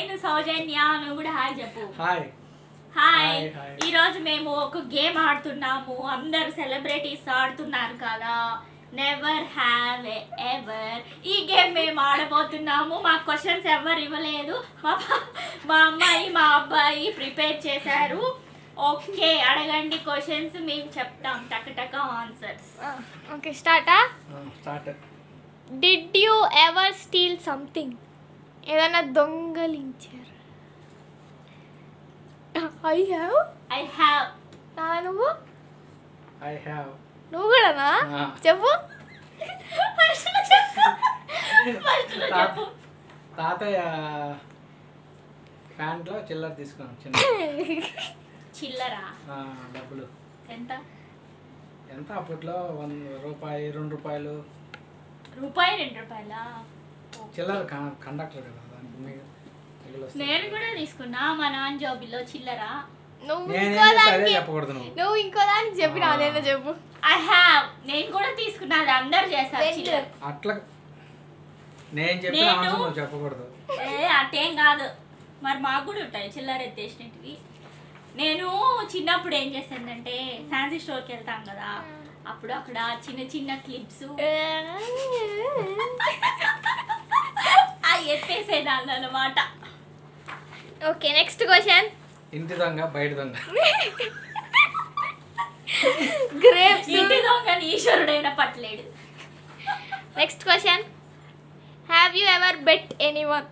నేను సౌజన్య నువ్వు కూడా హాయ్ చెప్పు హాయ్ హాయ్ హాయ్, హాయ్. ఈ రోజు మేము ఒక గేమ్ ఆడుతున్నాము అందరు సెలబ్రిటీస్ ఆడుతున్నారు కదా నెవర్ హ్యావ్ ఎవర్ ఈ గేమ్ మేము ఆడబోతున్నాము మా క్వశ్చన్స్ ఎవరు ఇవ్వలేదు మా పా- మా అమ్మాయి మా అబ్బాయి ప్రిపేర్ చేశారు ఓకే అడగండి క్వశ్చన్స్ మేము చెప్తాం టక్ టక్ ఆన్సర్స్ ఓకే స్టార్టా start did you ever steal something ఏదైనా దొంగలించారు ఐ హ్యావ్ ఐ హ్యావ్ నువ్వు ఐ హ్యావ్ నువ్వు కూడానా ఆ. చెప్పు చెప్పు తాతయ్య ప్యాంట్లో చిల్లర తీసుకున్నాం చిన్న చిల్లరా ఆ, డబ్బులు ఎంత ఎంత అప్పట్లో వంద రూపాయి రెండు రూపాయలు రూపాయి రెండు రూపాయలా చిల్లర క- కండక్టర్ కదా దానికి మీ- మిగిలి వస్తుంది. నేను కూడా తీసుకున్నా మా నాన్న జాబిలో చిల్లరా నువ్వు నేనేం ఇంకో చెప్తే అదే దానికి చెప్పకూడదు నువ్వు నువ్వు ఇంకో దానికి చెప్పిన ఆ. అదేదో చెప్పు ఐ హ్యావ్ నేను కూడా తీసుకున్నా అది అందరు చేస్తారు Then చిల్లర అట్లా నేను చెప్పిన నేను- ఆన్సర్ నువ్వు చెప్పకూడదు ఏ అట్టేం కాదు మరి మాకు కూడా ఉంటాయి చిల్లర ఎత్తేసినవి నేను చిన్నప్పుడు ఏం చేశానంటే ఫ్యాన్సీ స్టోర్కి వెళ్తాం కదా అప్పుడు అక్కడ చిన్న చిన్న క్లిప్స్ ఆ ఎత్తేసేదాన్ని అనమాట ఓకే నెక్స్ట్ క్వశ్చన్ ఇంటి దొంగ బయట దొంగ గ్రేప్స్ ఇంటి దొంగని ఈశ్వరుడైనా పట్టలేడు next question have you ever beat anyone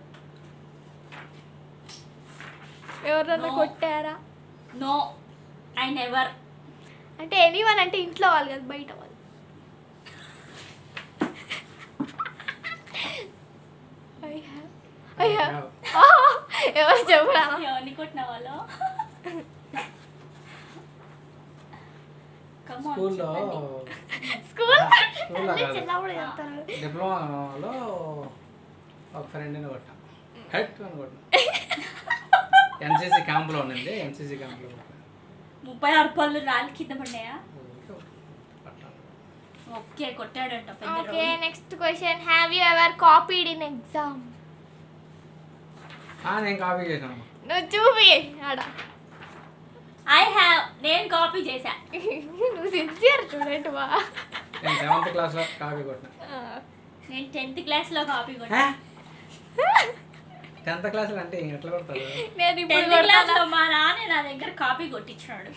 ఎవరన్నా No. కొట్టారా నో ఐ నెవర్ అంటే ఎనీ వన్ అంటే ఇంట్లో వాళ్ళు కదా బయట వాళ్ళు I have- I have. ఎవరు చెప్పరా ఎవరిని కొట్టిన వాళ్ళు Come on, స్కూల్లో చెప్పండి. స్కూల్ స్కూల్లో కాదు. చిన్నప్పుడు చెప్తారు డిప్లొమాలో ఒక ఫ్రెండ్ని కొట్టా హెడ్ అని కొట్టా ఎన్సీసీ క్యాంప్లో ఉండింది ఎన్సీసీ క్యాంప్లో కొట్టా ముప్పై ఆరు పళ్ళు రాళ్ళు కింద పడ్డాయా ఊరికే కొట్టాను. ఓకే కొట్టాడంట పెద్ద okay next question have you ever copied in exam ఆ, నేను కాపీ చేశాను నువ్వు చూపి ఆడ ఐ హ్యావ్ నేను కాపీ చేశా నువ్వు సిన్సియర్ స్టూడెంట్ వా నేను సెవెంత్ క్లాస్లో కాపీ కొట్టినా నేను టెన్త్ క్లాస్ లో కాపీ కొట్టా టెన్త్ క్లాస్లో అంటే ఇంక ఎట్లా కొడతారు నేను ఇప్పుడు టెన్త్ క్లాస్ కొడతానా? లో మా నాన్న నా దగ్గర కాపీ కొట్టించాడు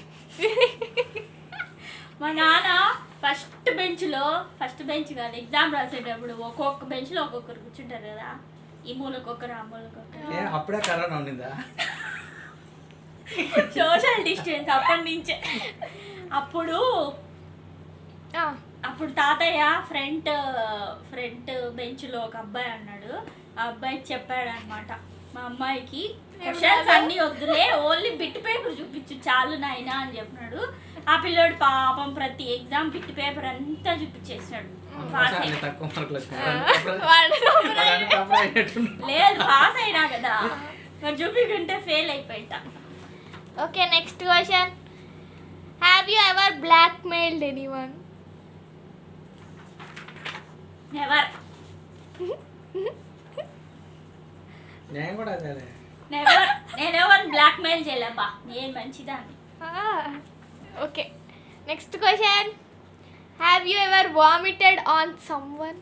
మా నాన్న ఫస్ట్ బెంచ్ లో ఫస్ట్ బెంచ్ కాదు ఎగ్జామ్ రాసేటప్పుడు ఒక్కొక్క బెంచ్ లో ఒక్కొక్కరు కూర్చుంటారు కదా ఈ మూలకొకరు ఆ మూలకొకరు ఏ అప్పుడే కరోనా ఉండిందా సోషల్ డిస్టెన్స్ అప్పటి నుంచే అప్పుడు ఆ, అప్పుడు తాతయ్య ఫ్రంట్ ఫ్రంట్ బెంచ్ లో ఒక అబ్బాయి అన్నాడు ఆ అబ్బాయి చెప్పాడు అనమాట మా అమ్మాయికి క్వశ్చన్స్ అన్ని వద్దులే ఓన్లీ బిట్ పేపర్ చూపించు చాలు నాయనా అని చెప్పినాడు ఆ పిల్లోడు పాపం ప్రతి ఎగ్జామ్ బిట్ పేపర్ అంతా చూపించేసాడు పాస్ అన్ని అయినా తక్కువ మార్కులు వాడు వచ్చినాయి లేదు పాస్ అయినా కదా మరి చూపించుంటే ఫెయిల్ అయిపోయింటా okay next question have you ever blackmailed anyone never నేను కూడా అదే నెవర్ నేను ఎవరు బ్లాక్ మెయిల్ చేయలేబ్బా నేను మంచిదాన్ని okay next question have you ever vomited on someone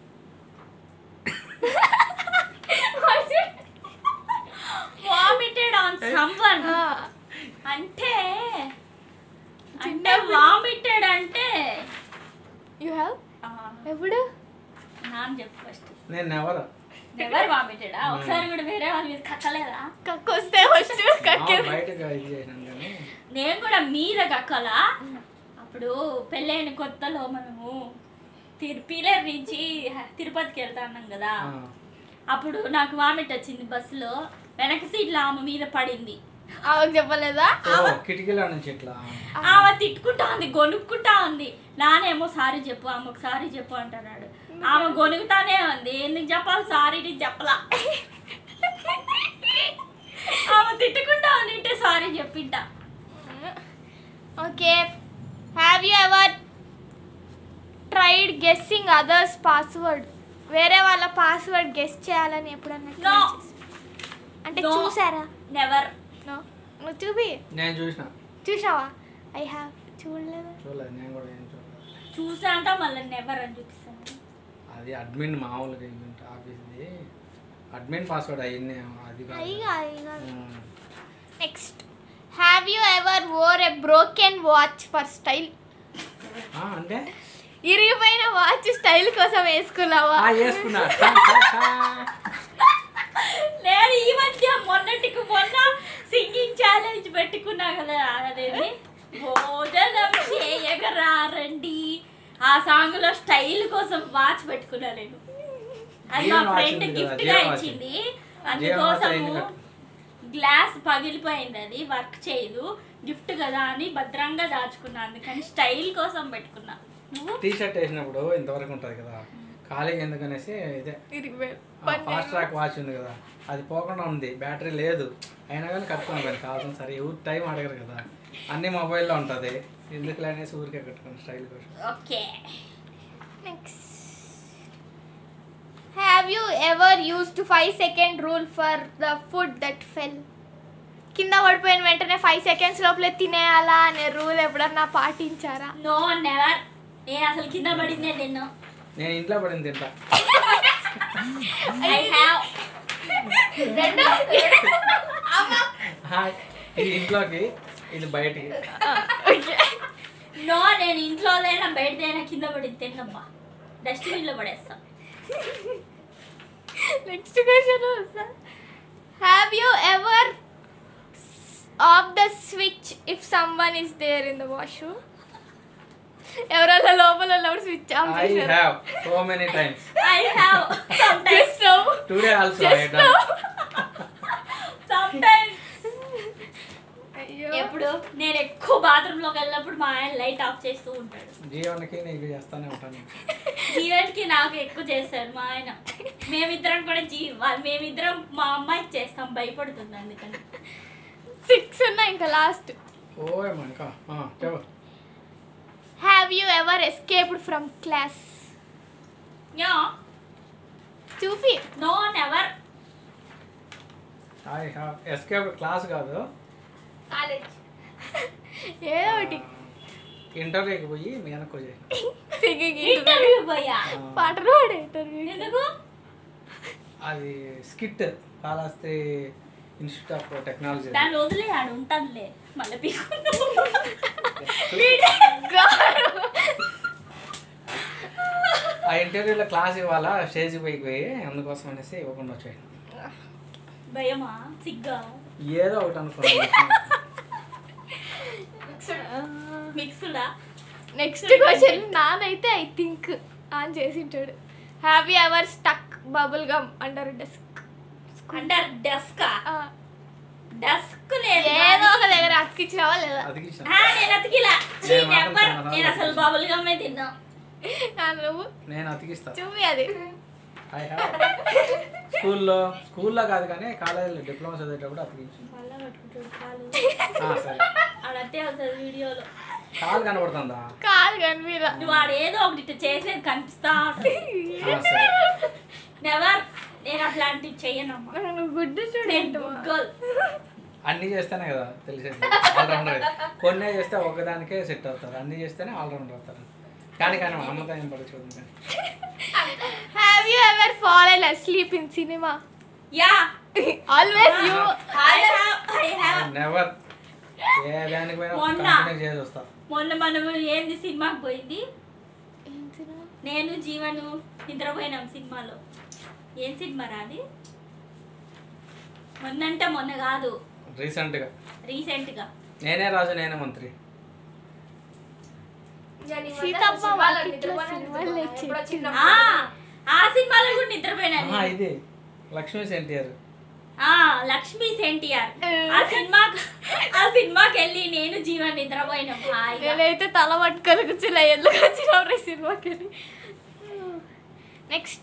vomited on someone అంటే అంటే వామిటెడ్ అంటే యూ హ్యావ్ ఆ, ఎప్పుడు నాన్న చెప్పు ఫస్ట్ నేను ఎవరు ఎవరు వామిటెడా ఒకసారి కూడా వేరే వాళ్ళ మీద కక్కలేదా కక్కొస్తే ఫస్ట్ కక్కే బయటకు ఇది చేసినాను కానీ నేను కూడా మీద కక్కలా అప్పుడు పెళ్ళైన కొత్తలో మనము తిరు పీలర్ నుంచి తిరుపతికి వెళ్తా అన్నాం కదా ఆ, అప్పుడు నాకు వామిట్ వచ్చింది బస్సులో వెనక సీట్లో ఆమె మీద పడింది ఆమెకు చెప్పలేదా ఓ, కిటికీలో నుంచి ఇట్లా ఆమె తిట్టుకుంటా ఉంది గొనుక్కుంటా ఉంది నానేమో సారీ చెప్పు ఆమెకు సారీ చెప్పు అంటున్నాడు ఆమె గొనుగుతానే ఉంది ఎందుకు చెప్పాలి సారీ నీకు చెప్పలా ఆమె తిట్టుకుంటా ఉండింటే సారీ చెప్పింటా okay have you ever tried guessing others password వేరే వాళ్ళ పాస్వర్డ్ గెస్ చేయాలని ఎప్పుడన్నా try No. చేసావా? అంటే No. చూసారా నెవర్ నో నువ్వు చూపి నేను చూసిన చూసావా ఐ హ్యావ్ చూడలేదు చూడలేదు నేను కూడా ఏం చూడలేదు చూసా అంట మళ్ళీ నెవర్ అని చూపిస్తాను అది అడ్మిన్ మామూలుగా ఇవ్వండి ఆఫీస్ది అడ్మిన్ పాస్వర్డ్ అయ్యింది అది కాదు. అయ్యిగా అయ్యిగా um. Next have you ever wore a broken watch for style ఆ, అంటే ఇరిగిపోయిన వాచ్ స్టైల్ కోసం వేసుకున్నావా ఆ, వేసుకున్నా టా, టా, టా. నేను ఈ మధ్య మొన్నటికి మొన్న సింగింగ్ ఛాలెంజ్ పెట్టుకున్నా కదా అదేది భోజనం చేయగరారండి ఆ సాంగ్ లో స్టైల్ కోసం వాచ్ పెట్టుకున్నా నేను అది మా జియో వాచ్ ఫ్రెండ్ ఉంది కదా, గిఫ్ట్ జియో గా వాచ్. ఇచ్చింది జియో వాచ్ అందుకోసము అయింది కదా. గ్లాస్ పగిలిపోయింది అది వర్క్ చేయదు గిఫ్ట్ కదా అని భద్రంగా దాచుకున్నా అందుకని స్టైల్ కోసం పెట్టుకున్నా నువ్వు టీ షర్ట్ వేసినప్పుడు ఇంతవరకు ఉంటుంది కదా ఖాళీగా ఎందుకనేసి ఇదే ఫాస్ట్ ట్రాక్ వాచ్ ఉంది కదా అది పోకుండా ఉంది బ్యాటరీ లేదు అయినా కానీ కట్టుకున్నాను కానీ కావాల్సిన సరే ఎవరు టైం అడగరు కదా అన్ని మొబైల్లో ఉంటుంది ఎందుకు అనేసి ఊరికే కట్టుకున్నాను స్టైల్ కోసం okay next have you ever used five second rule for the food that fell కింద పడిపోయిన వెంటనే ఫైవ్ సెకండ్స్ లోపలే తినేయాలా అనే రూల్ ఎప్పుడన్నా పాటించారా నో నెవర్ నేను అసలు కింద పడిందే తిన్నా నేను ఇంట్లో పడింది తింటా ఐ హ్యావ్ రెండు హాయ్ ఇది ఇంట్లోకి ఇది బయటికి నో నేను ఇంట్లోదైనా బయటదైనా కింద పడి తిన్నమ్మా డస్ట్బిన్ లో పడేస్తా next question have you ever off the switch if someone is there in the washroom ఎవరైనా లోపల ఉన్నప్పుడు స్విచ్ ఆఫ్ ఐ చేశారు have so many times I have just no today also I just no sometimes అయ్యో ఎప్పుడు నేను ఎక్కువ bathroom లోకి వెళ్ళినప్పుడు మా ఆయన లైట్ ఆఫ్ చేస్తూ ఉంటాడు జీవన్కి నీకు చేస్తానే ఉంటాను ఈవెంట్ కి నాకు ఎక్కువ చేస్తాడు మా ఆయన మేమిద్దరం కూడా జీ వా- మేమిద్దరం మా అమ్మాయికి చేస్తాం భయపడుతుంది అందుకని సిక్స్ ఉన్నాయి ఇంకా లాస్ట్ ఓయ్ మనక చెప్పు have you ever escaped from class యా చూపి no never I have escape class కాదు కాలేజ్ ఏదో ఒకటి ఇంటర్వ్యూకి పోయి మీ వెనక్కి వచ్చేసిన సింగింగ్ ఇంటర్వ్యూ పోయా పాటలు పాడే ఇంటర్వ్యూ ఎందుకు అది skit Kalahasti institute of technology దాన్ని వదిలే ఆడు ఉంటానులే మళ్ళీ పీక్కుంటూ ఆ ఇంటర్వ్యూలో క్లాస్ ఇవ్వాలా స్టేజ్ పైకి పోయి అందుకోసం అనేసి ఇవ్వకుండా వచ్చాయి భయమా సిగ్గా ఏదో ఒకటి అనుకున్నాను మిక్స్డా నెక్స్ట్ క్వశ్చన్ నానైతే ఐ థింక్ ఆన్ చేసింటాడు have you ever stuck bubble gum under desk అంటారు డస్కా డస్క్ లేదు ఏదో ఒక దగ్గర అతికించావా లేదా అతికించాను ఆ, నేను అతికిలా చీ, నేను మాత్రం never. తిన్నాను. నేను అసలు బబుల్ గమ్మే తిన్నా ఆ, నువ్వు నేను అతికిస్తా చూపి అది ఐ హ్యావ్ స్కూల్లో స్కూల్లో కాదు కానీ కాలేజీలో డిప్లొమా చదివేటప్పుడు అతికించాను మళ్ళా పట్టుకుంటాడు కాలు ఆ, సరే ఆడంతే అవుతుంది వీడియోలో కాలు కనబడుతుందా కాదు కనిపిరా నువ్వు ఆడ ఏదో ఒకటి ఇట్ట చేసేది కనిపిస్తా ఆ, సరే నెవర్ నేను అట్లాంటివి చెయ్యనమ్మా నువ్వు గుడ్డు నేను చూడండి గుడ్ గర్ల్ అన్నీ చేస్తేనే కదా తెలిసేది ఆల్రౌండర్ కొన్నే చేస్తే ఒకదానికే సెట్ అవుతారు అన్నీ చేస్తేనే ఆల్రౌండర్ అవుతారు కానీ కానీ మా అమ్మతో ఏం పడుతుంది కానీ have you ever fallen asleep in cinema yeah always you I have I have never ఏ దానికి పోయినా మొన్న. కంటిన్యూ చేసి వస్తా మొన్న మనము ఏంది సినిమాకి పోయింది ఏం సినిమా నేను జీవను నిద్రపోయినాం సినిమాలో ఏం సినిమా రాది మొన్నంటే మొన్న కాదు రీసెంట్గా రీసెంట్ గా నేనే రాజు నేనే మంత్రి సీతమ్మ వాకిట్లో సినిమాలు చెట్టు ఆ, ఆ సినిమాలో కూడా నిద్రపోయినా ఆహా, నేను. ఇది లక్ష్మీ ఎన్టీఆర్ ఆ లక్ష్మీ సెంటిఆర్ ఆ సినిమా ఆ సినిమాకి వెళ్ళి నేను జీవన్ నిద్రపోయినాం హాయిగా. నేనైతే తల పట్టుకొని కూర్చున్నా ఎందుకు వచ్చిన సినిమాకి next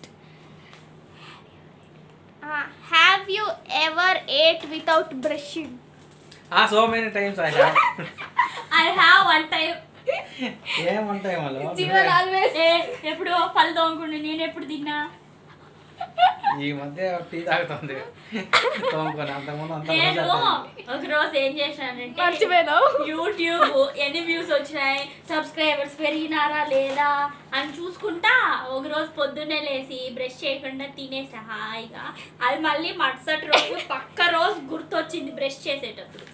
have you ever ate without brushing ఆ so many times I have I have one time ఏమంటాయి వాళ్ళు జీవన్ ఆల్వేస్ ఎప్పుడు పళ్ళు తోముకుండు నేను ఎప్పుడు తిన్నా ఈ మధ్య టీ తాగుతుంది తోముకొని అంతకుముందు అంత నేను రోజు ఒక రోజు ఏం చేశానంటే మర్చిపోయినావు యూట్యూబ్ ఎన్ని వ్యూస్ వచ్చినాయి సబ్స్క్రైబర్స్ పెరిగినారా లేదా అని చూసుకుంటా ఒక రోజు పొద్దున్నే లేసి బ్రష్ చేయకుండా తినేసా హాయిగా అది మళ్ళీ మరుసటి రోజు పక్క రోజు గుర్తొచ్చింది బ్రష్ చేసేటప్పుడు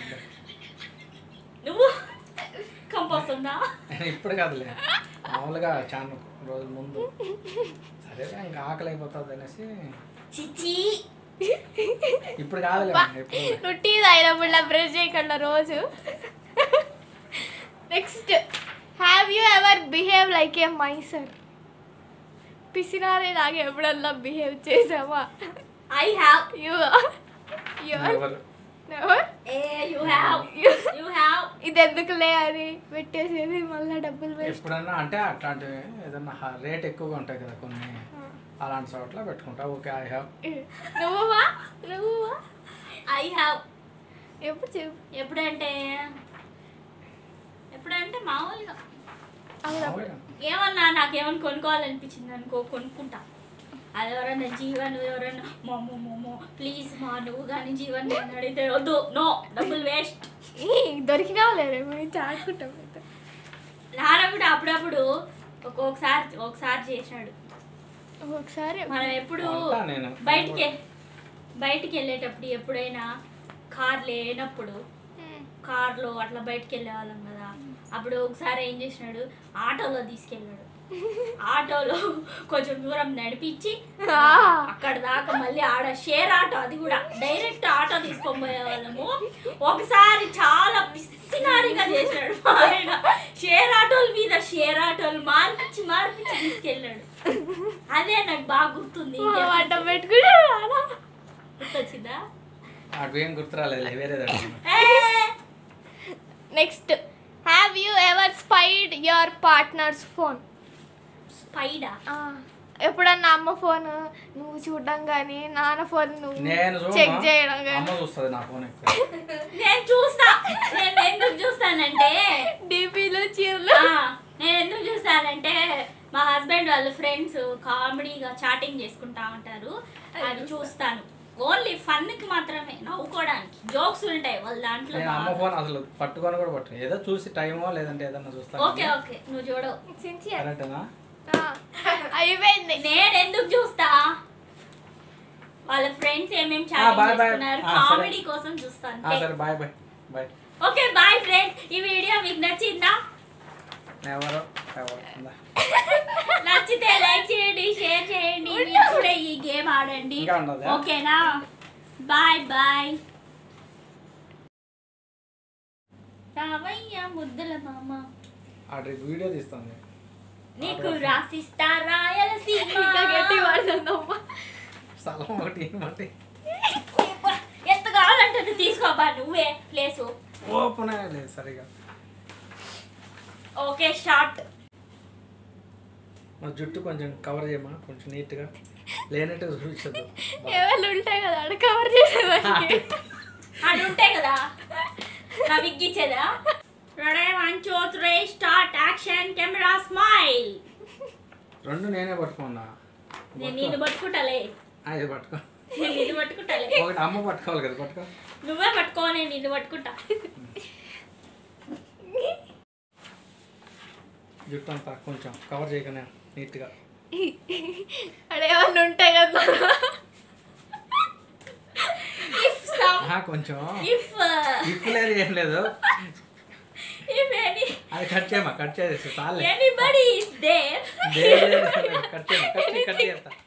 నువ్వు కంపోస్తుందా ఇప్పుడు కాదులే మామూలుగా చాలా రోజుల ముందు సరే ఇంకా ఆకలి అయిపోతుంది అనేసి చిచి ఇప్పుడు కాదులే ఇప్పుడు నువ్వు టీ తాగినప్పుడు బ్రష్ చేయకుండా రోజు next have you ever behave like a miser పిసినారే నాకు ఎప్పుడన్నా బిహేవ్ చేసావా ఐ హ్యావ్ యూ యూ ఎవరు ఏ యు హ్యావ్ యు హ్యావ్ ఇది ఎందుకులే అని పెట్టేసేది మళ్ళీ డబ్బులు వేస్ట్ ఎప్పుడన్నా అంటే అట్లాంటివి ఏదన్నా రేట్ ఎక్కువగా ఉంటాయి కదా కొన్ని అలాంటి చోట్ల పెట్టుకుంటా ఓకే ఐ హ్యావ్ నువ్వా నువ్వా ఐ హ్యావ్ ఎప్పుడు చెప్పు ఎప్పుడంటే ఎప్పుడంటే మామూలుగా అవునా ఏమన్నా నాకేమన్నా కొనుక్కోవాలనిపించింది అనుకో కొనుక్కుంటా అది ఎవరన్నా జీవన్ ఎవరన్నా మమ్మో మమ్మో ప్లీజ్ మా నువ్వు కానీ జీవన్ నేను అడిగితే వద్దు నో డబ్బులు వేస్ట్ ఈ, దొరికినావు లేరు గురించి ఆడుకుంటాం అయితే. నాన్న కూడా అప్పుడప్పుడు ఒక్కొక్కసారి ఒకసారి చేశాడు ఒకసారి మనం ఎప్పుడు అంటా నేను. బయటికి బయటికి వెళ్ళేటప్పుడు ఎప్పుడైనా కార్ లేనప్పుడు ఉమ్. కార్లో అట్లా బయటికి వెళ్ళేవాళ్ళం కదా అప్పుడు ఒకసారి ఏం చేసినాడు ఆటోలో తీసుకెళ్ళాడు ఆటోలో కొంచెం దూరం నడిపించి ఆ. అక్కడ దాకా మళ్ళీ ఆడ షేర్ ఆటో అది కూడా డైరెక్ట్ ఆటో తీసుకొని పోయేవాళ్ళము ఒకసారి చాలా పిసినారిగా చేసినాడు మా ఆయన షేర్ ఆటోల మీద షేర్ ఆటోలు మార్పించి మార్పించి తీసుకెళ్ళాడు అదే నాకు బాగా గుర్తుంది మా వంట పెట్టుకుంటే గుర్తొచ్చిందా అటు ఏం గుర్తు రాలేదు వేరేది అడుగుతున్నా. ఏ! Next have you ever spied your partners phone స్పైడా ఎప్పుడన్నా అమ్మ ఫోన్ నువ్వు చూడడం కానీ నాన్న ఫోన్ నువ్వు నేను చెక్ చూడను. చేయడం కానీ అమ్మ చూస్తుంది నా ఫోన్ ఎక్కువ నేను చూస్తా నేను ఎందుకు చూస్తానంటే డీపీలు చీరలు ఆ, నేను ఎందుకు చూస్తానంటే మా హస్బెండ్ వాళ్ళ ఫ్రెండ్స్ కామెడీగా చాటింగ్ చేసుకుంటా ఉంటారు అది చూస్తాను ఓన్లీ ఫన్ కి మాత్రమే నవ్వుకోవడానికి జోక్స్ ఉంటాయి వాళ్ళ దాంట్లో నేను అమ్మ ఫోన్ అసలు పట్టుకొని కూడా పట్టు ఏదో చూసి టైమో లేదంటే ఏదన్నా చూస్తాను ఓకే ఓకే నువ్వు చూడవు సిన్సియర్ కరెక్టేనా అయిపోయింది నేను ఎందుకు చూస్తా వాళ్ళ ఫ్రెండ్స్ ఏమేమి ఆ, bye, చాటింగ్ bye. చేస్తున్నారు ఆ, సరే. కామెడీ కోసం చూస్తాను ఆ, సరే bye bye bye okay bye friends ఈ వీడియో మీకు నచ్చిందా ఎవరు ఎవరు ఉందా? నచ్చితే లైక్ చేయండి షేర్ చేయండి మీరు కూడా ఈ గేమ్ ఆడండి ఇంకా ఉండదా? ఓకేనా బాయ్ బాయ్ రావయ్య ముద్దుల మామ అటు వీడియో తీస్తుంది నీకు రాసిస్తా రాయలసీమ ఇంకా గట్టి పడుతుందమ్మా స్థలం ఒకటి ఏమంటే ఎంత కావాలంటే అంత తీసుకోబా నువ్వే ప్లేసు ఓపెన్ లేదు సరిగా ఓకే స్టార్ట్ మా జుట్టు కొంచెం కవర్ చేయమా కొంచెం నీట్గా లేనట్టుగా చూపించదు ఏమైనా ఉంటాయి కదా అక్కడ కవర్ చేసేదానికి అది ఉంటాయి కదా నా విగ్గిచ్చేదా ready one two three start action camera smile రెండు నేనే పట్టుకున్నా నేను నిన్ను పట్టుకుంటాలే ఆ, ఇది పట్టుకో నేను నిన్ను పట్టుకుంటాలే ఒకటి అమ్మ పట్టుకోవాలి కదా పట్టుకో నువ్వే పట్టుకో నేను నిన్ను పట్టుకుంటా జుట్టు అంతా కొంచెం కవర్ చేయకనే నీట్గా అక్కడ ఏమన్నా ఉంటాయి కదా ఇఫ్ సమ్ ఆహా, కొంచెం ఇఫ్ ఇప్పు లేదు ఏం లేదు ఇఫ్ ఎనీ అది కట్ చేయమా కట్ చేసేసి చాలే ఎనీబడి ఇస్ దేర్ లేదు, లేదు, లేదు, కట్ చేయమా కట్ చేయి, కట్ చేస్తా